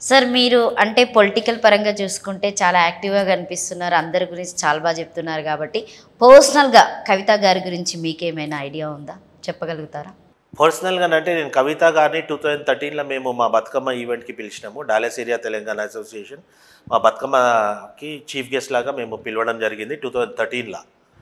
Sir మీరు అంటే political పరంగా చూసుకుంటే చాలా యాక్టివ్గా కనిపిస్తున్నారు అందరి గురించి చాలా బాగా చెప్తున్నారు కాబట్టి పర్సనల్గా కవిత గారి గురించి మీకేమైనా ఐడియా ఉందా చెప్పగలుగుతారా పర్సనల్గా అంటే నేను కవిత గారిని టూ థౌజండ్ థర్టీన్లో మేము మా బతుకమ్మ ఈవెంట్కి పిలిచినాము డాలస్ ఏరియా తెలంగాణ అసోసియేషన్ మా బతుకమ్మకి చీఫ్ గెస్ట్ లాగా మేము పిలవడం జరిగింది టూ థౌజండ్ థర్టీన్లో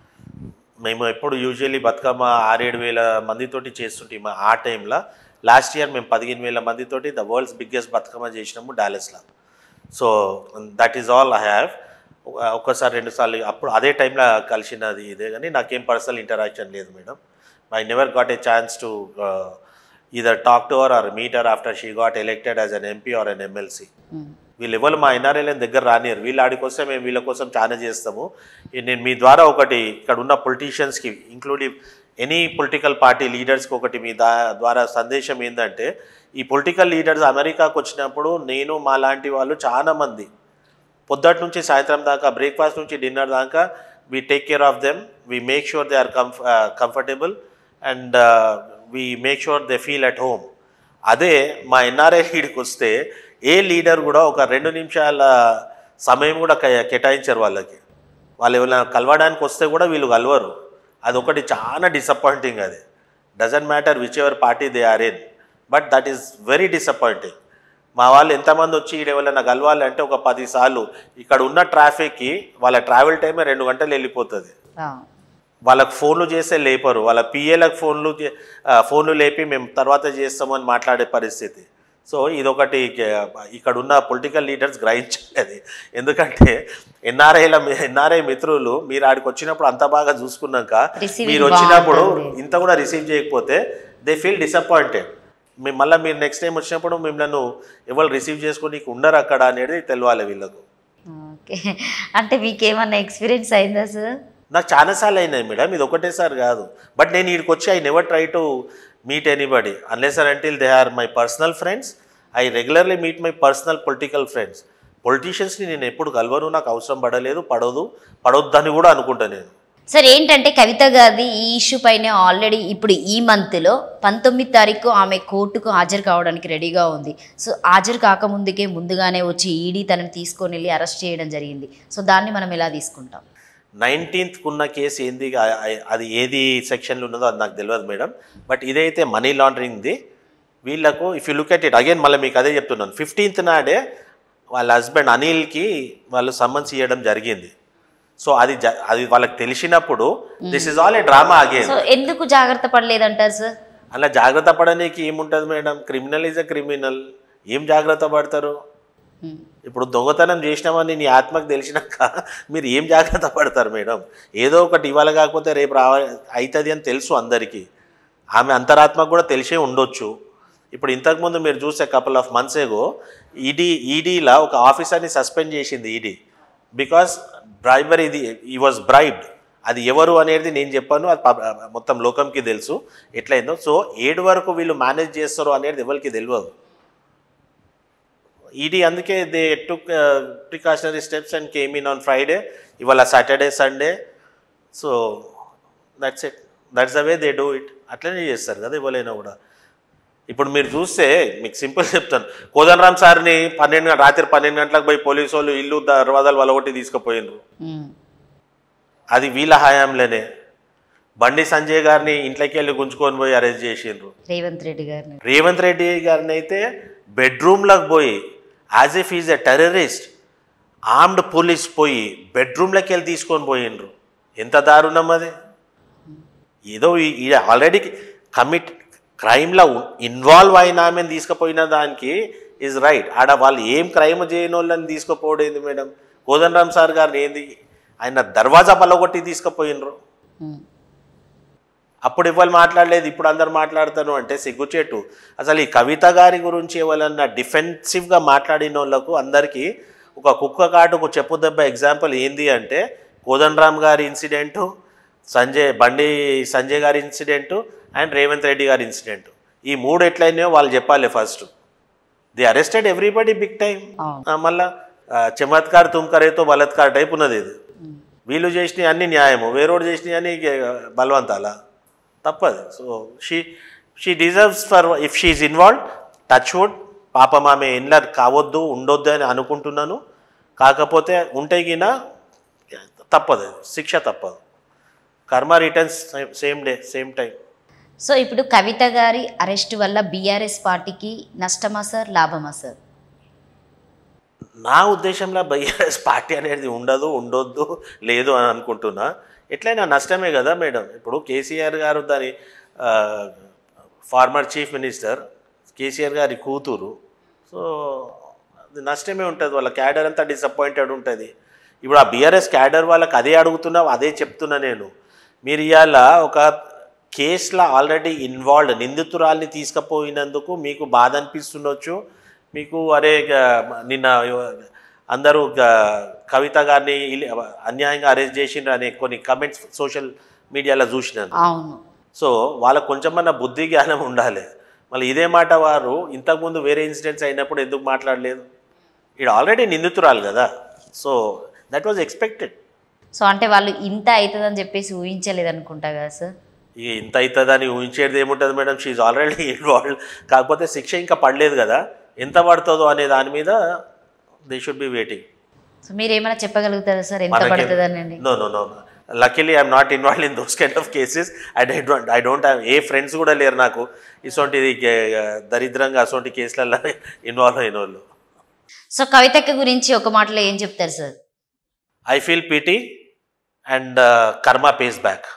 మేము ఎప్పుడు యూజువల్లీ బతుకమ్మ ఆరేడు వేల మందితోటి చేస్తుంటాం ఆ టైంలో లాస్ట్ ఇయర్ మేము పదిహేను వేల మందితోటి ద వరల్డ్స్ బిగ్గెస్ట్ బతుకమ్మ చేసినాము డాలస్లో so that is all I have ఒక్కసారి రెండుసార్లు అప్పుడు అదే టైంలో కలిసినది ఇదే కానీ నాకేం పర్సనల్ ఇంటరాక్షన్ లేదు madam I never got a chance to either talk to our or meet her after she got elected as an MP or an MLC వీళ్ళు ఎవరు మా ఎన్ఆర్ఎల్ఎన్ దగ్గర రానియరు వీళ్ళు ఆడి కోసం మేము వీళ్ళ కోసం చాలా చేస్తాము ఈ నేను మీ ద్వారా ఒకటి ఇక్కడ ఉన్న పొలిటీషియన్స్కి ఇంక్లూడింగ్ ఎనీ పొలిటికల్ పార్టీ లీడర్స్కి ఒకటి మీ దా ద్వారా సందేశం ఏంటంటే ఈ పొలిటికల్ లీడర్స్ అమెరికాకు వచ్చినప్పుడు నేను మా లాంటి వాళ్ళు చాలా మంది పొద్దుటి నుంచి సాయంత్రం దాకా బ్రేక్ఫాస్ట్ నుంచి డిన్నర్ దాకా we take care of them we make sure they are comf comfortable and we make sure they feel at home అదే మా ఎన్ఆర్ఐ లీడ్కి వస్తే ఏ లీడర్ కూడా ఒక రెండు నిమిషాల సమయం కూడా కే- కేటాయించరు వాళ్ళకి వాళ్ళు ఎవరైనా కలవడానికి వస్తే కూడా వీళ్ళు కలవరు అది ఒకటి చాలా డిసప్పాయింటింగ్ అది doesn't matter whichever party they are in but that is very disappointing మా వాళ్ళు ఎంతమంది వచ్చి ఈడ ఎవరైనా కలవాలి అంటే ఒక పది సార్లు ఇక్కడ ఉన్న ట్రాఫిక్కి వాళ్ళ ట్రావెల్ టైమే రెండు గంటలు వెళ్ళిపోతుంది వాళ్ళకి ఫోన్లు చేస్తే లేపరు వాళ్ళ పిఏలకు ఫోన్లు చే- ఆ, ఫోన్లు లేపి మేము తర్వాత చేస్తామని మాట్లాడే పరిస్థితి సో ఇదొకటి కే- ఇక్కడ ఉన్న పొలిటికల్ లీడర్స్ గ్రహించలేదు ఎందుకంటే ఎన్ఆర్ఐల ఎన్ఆర్ఐ మిత్రులు మీరు ఆడికి వచ్చినప్పుడు అంత బాగా చూసుకున్నాక Receiving మీరు వచ్చినప్పుడు బాగుంటుంది. ఇంత కూడా రిసీవ్ చేయకపోతే దే ఫీల్ డిసప్పాయింటెడ్ మీ మళ్ళీ మీరు నెక్స్ట్ టైం వచ్చినప్పుడు మిమ్మల్ని ఎవరు రిసీవ్ చేసుకొని ఉండరు అక్కడ అనేది తెలియాలి వీళ్ళకు ఓకే అంటే మీకేమన్నా ఎక్స్పీరియన్స్ అయిందా సార్ నాకు చాలాసార్లు అయినాయి మేడం ఇది ఒకటేసారి కాదు బట్ నేను ఇక్కడికి వచ్చి I never try to meet anybody unless and until they are my personal friends I regularly meet my personal political friends పొలిటీషియన్స్ని నేను ఎప్పుడు కలవను నాకు అవసరం పడలేదు పడదు పడొద్దని కూడా అనుకుంటా నేను సార్ ఏంటంటే కవిత గారిది ఈ ఇష్యూ పైన ఆల్రెడీ ఇప్పుడు ఈ మంత్లో పంతొమ్మిది తారీఖు ఆమె కోర్టుకు హాజరు కావడానికి రెడీగా ఉంది సో హాజరు కాకముందుకే ముందుగానే వచ్చి ఈడీ తనని తీసుకొని వెళ్ళి అరెస్ట్ చేయడం జరిగింది సో దాన్ని మనం ఎలా తీసుకుంటాం నైన్టీన్త్కి ఉన్న కేసు ఏంది ఆ- ఆ- అది ఏది సెక్షన్లో ఉన్నదో అది నాకు తెలియదు మేడం బట్ ఇదైతే మనీ లాండరింగ్ది వీళ్ళకు if you look at it again మళ్ళీ మీకు అదే చెప్తున్నాను ఫిఫ్టీన్త్ నాడే వాళ్ళ హస్బెండ్ అనిల్కి వాళ్ళు సమ్మన్స్ ఇవ్వడం జరిగింది సో అది జ- అది వాళ్ళకి తెలిసినప్పుడు this is all a drama again so ఎందుకు జాగ్రత్త పడలేదంటారు సార్ అలా జాగ్రత్త పడడానికి ఏముంటుంది madam criminal is a criminal ఏం జాగ్రత్త పడతారు Hmm. ఇప్పుడు దొంగతనం చేసినామని నీ ఆత్మకు తెలిసినాక మీరు ఏం జాగ్రత్త పడతారు మేడం ఏదో ఒకటి ఇవాళ కాకపోతే రేపు రావ అవుతుంది అని తెలుసు అందరికీ ఆమె అంతరాత్మకు కూడా తెలిసే ఉండొచ్చు ఇప్పుడు ఇంతకుముందు మీరు చూసే couple of months ago ED ఈడీలా ఒక ఆఫీసర్ని సస్పెండ్ చేసింది ఈడీ బికాస్ డ్రైవర్ ఇది ఈ వాజ్ బ్రైబ్డ్ అది ఎవరు అనేది నేను చెప్పాను అది పబ్- మొత్తం లోకంకి తెలుసు ఎట్లయిందో సో ఏడు వరకు వీళ్ళు మేనేజ్ చేస్తారు అనేది ఎవరికి తెలియదు ఈడీ అందుకే they took precautionary steps and came in on Friday ఇవాళ Saturday Sunday so that's it that's the way they do it అట్లనే చేస్తారు కదా ఇవ్వలేనా కూడా ఇప్పుడు మీరు చూస్తే మీకు సింపుల్ చెప్తాను కోదండరామ్ సార్ని పన్నెండు గంట- రాత్రి పన్నెండు గంటలకు పోయి పోలీసు వాళ్ళు ఇల్లు దర్వాజాలు వలగొట్టి తీసుకుపోయినరు Hmm. అది వీళ్ళ హయాంలోనే బండి సంజయ్ గారిని ఇంట్లోకి వెళ్ళి గుంజుకొని పోయి అరెస్ట్ చేసిండ్రు రేవంత్ రెడ్డి గారిని రేవంత్ రెడ్డి గారిని అయితే బెడ్రూమ్లోకి పోయి as if is a terrorist armed police పోయి బెడ్రూమ్లోకి వెళ్ళి తీసుకొని పోయిండ్రు ఎంత దారుణం అది ఏదో ఆల్రెడీ కమిట్ క్రైమ్లో ఇన్వాల్వ్ అయిన ఆమెను తీసుకుపోయిన దానికి ఈజ్ రైట్ ఆడ వాళ్ళు ఏం క్రైమ్ చేయని వాళ్ళని తీసుకుపోవడం ఏంది మేడం కోదండరామ్ సార్ గారిని ఏంది ఆయన దర్వాజా పల్లగొట్టి తీసుకుపోయినరు Hmm. అప్పుడు ఇవ్వాలి మాట్లాడలేదు ఇప్పుడు అందరు మాట్లాడతాను అంటే సిగ్గుచేటు అసలు ఈ కవిత గారి గురించి ఎవరన్నా డిఫెన్సివ్గా మాట్లాడిన వాళ్ళకు అందరికీ ఒక కుక్క కాటుకు చెప్పు దెబ్బ ఎగ్జాంపుల్ ఏంది అంటే కోదండరామ్ గారి ఇన్సిడెంటు సంజయ్ బండి సంజయ్ గారి ఇన్సిడెంటు అండ్ రేవంత్ రెడ్డి గారి ఇన్సిడెంట్ ఈ మూడు ఎట్లయినాయో వాళ్ళు చెప్పాలి first the arrested everybody big time అవును. మళ్ళా ఆ, చమత్కార్ తుమ్కరేతో బలత్కార్ టైప్ ఉన్నది ఇది Hmm. వీళ్ళు చేసినవి అన్ని న్యాయము వేరోడు చేసినవి అన్ని బలవంతాల తప్పదు so she she deserves for if she is involve touch wood పాపం ఆమె ఇంట్లో కావద్దు ఉండొద్దు అని అనుకుంటున్నాను కాకపోతే ఉంటే గిన తప్పదు శిక్ష తప్పదు karma returns same day same time so ఇప్పుడు కవిత గారి అరెస్ట్ వల్ల బీఆర్ఎస్ పార్టీకి నష్టమా సార్ లాభమా సార్ నా ఉద్దేశంలో బైఆర్ఎస్ పార్టీ అనేది ఉండదు ఉండొద్దు లేదు అని అనుకుంటున్నా ఎట్లయినా నష్టమే కదా మేడం ఇప్పుడు కేసీఆర్ గారు దాని ఫార్మర్ చీఫ్ మినిస్టర్ కేసీఆర్ గారి కూతురు సో అది నష్టమే ఉంటుంది వాళ్ళ క్యాడర్ అంతా డిసప్పాయింటెడ్ ఉంటుంది ఇప్పుడు ఆ బీఆర్ఎస్ క్యాడర్ వాళ్ళకి అదే అడుగుతున్నా అదే చెప్తున్నా నేను మీరు ఇవాళ ఒక కేసులో ఆల్రెడీ ఇన్వాల్వ్డ్ నిందితురాల్ని తీసుకుపోయినందుకు మీకు బాధ అనిపిస్తుండొచ్చు మీకు అరే గ- నిన్న అందరూ గ- కవిత గారిని ఇల్- అన్యాయంగా అరెస్ట్ చేసిండ్రు అనే కొన్ని కమెంట్స్ సోషల్ మీడియాలో చూసినాను అవును సో వాళ్ళకు కొంచెమన్నా బుద్ధి జ్ఞానం ఉండాలి మళ్ళీ ఇదే మాట వారు ఇంతకుముందు వేరే ఇన్సిడెంట్స్ అయినప్పుడు ఎందుకు మాట్లాడలేదు ఇది ఆల్రెడీ నిందితురాలు కదా so that was expected so అంటే వాళ్ళు ఇంత అవుతుందని చెప్పేసి ఊహించలేదు అనుకుంటా కదా సార్ ఇక ఇంత అవుతుందని ఊహించేది ఏముంటుంది మేడం షీఈ్ ఆల్రెడీ ఇన్వాల్వ్ కాకపోతే శిక్ష ఇంకా పడలేదు కదా ఎంత పడుతుందో అనే దాని మీద they should be waiting so మీరు ఏమైనా చెప్పగలుగుతారా సార్ ఎంత పడుతుందనండి no no no luckily I'm not involve in those kind of cases I don't I don't have a friends కూడా లేరు నాకు ఇటువంటి దరిద్రంగా అటువంటి కేసులలో ఇన్వాల్వ్ అయిన వాళ్ళు సో కవితక్క గురించి ఒక మాటలో ఏం చెప్తారు sir I feel pity and karma pays back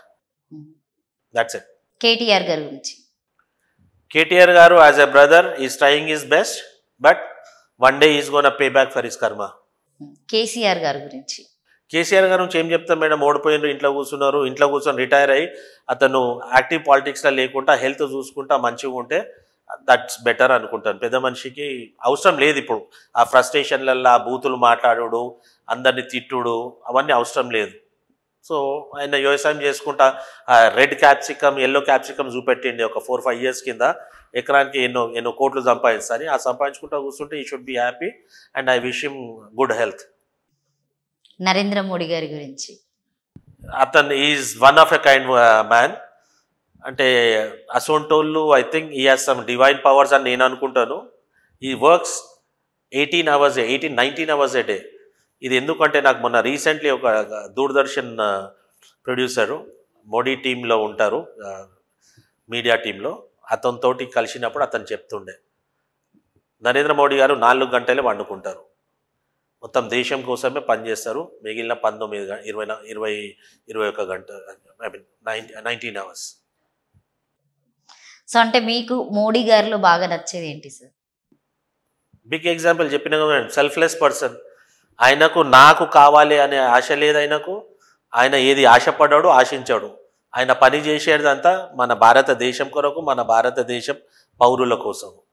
that's it KTR గారి గురించి కేటీఆర్ గారు as a brother is trying is best but one day is gonna pay back for is karma KCR గారి గురించి కేసీఆర్ గారి నుంచి ఏం చెప్తాం మేడం ఓడిపోయినారు ఇంట్లో కూర్చున్నారు ఇంట్లో కూర్చొని రిటైర్ అయ్యి అతను యాక్టివ్ పాలిటిక్స్లో లేకుండా హెల్త్ చూసుకుంటా మంచిగా ఉంటే దట్స్ బెటర్ అనుకుంటాను పెద్ద మనిషికి అవసరం లేదు ఇప్పుడు ఆ ఫ్రస్ట్రేషన్లల్లో ఆ బూతులు మాట్లాడుడు అందరిని తిట్టుడు అవన్నీ అవసరం లేదు సో ఆయన వ్యవసాయం చేసుకుంటా రెడ్ క్యాప్సికమ్ ఎల్లో క్యాప్సికమ్ చూపెట్టిండి ఒక ఫోర్ ఫైవ్ ఇయర్స్ కింద ఎకరానికి ఎన్నో ఎన్నో కోట్లు సంపాదిస్తారని ఆ సంపాదించుకుంటా కూర్చుంటే he should be happy and I wish him good health Narendra Modi గారి గురించి అతను is one of a kind man అంటే అసోంటోళ్ళు I think he has some divine powers అని నేను అనుకుంటాను he works eighteen hours eighteen nineteen hours a day ఇది ఎందుకంటే నాకు మొన్న రీసెంట్లీ ఒక దూరదర్శన్ ప్రొడ్యూసరు మోడీ టీంలో ఉంటారు మీడియా టీంలో అతనితోటి కలిసినప్పుడు అతను చెప్తుండే నరేంద్ర మోడీ గారు నాలుగు గంటలే వండుకుంటారు మొత్తం దేశం కోసమే పనిచేస్తారు మిగిలిన పంతొమ్మిది గ- ఇరవై నా- ఇరవై ఇరవై ఒక గంట I mean nine nineteen hours so అంటే మీకు మోడీ గారిలో బాగా నచ్చేది ఏంటి సార్ బిగ్ ఎగ్జాంపుల్ చెప్పిన సెల్ఫ్లెస్ పర్సన్ ఆయనకు నాకు కావాలి అనే ఆశ లేదు ఆయనకు ఆయన ఏది ఆశపడ్డాడు ఆశించాడు ఆయన పని చేసేదంతా మన భారతదేశం కొరకు మన భారతదేశం పౌరుల కోసం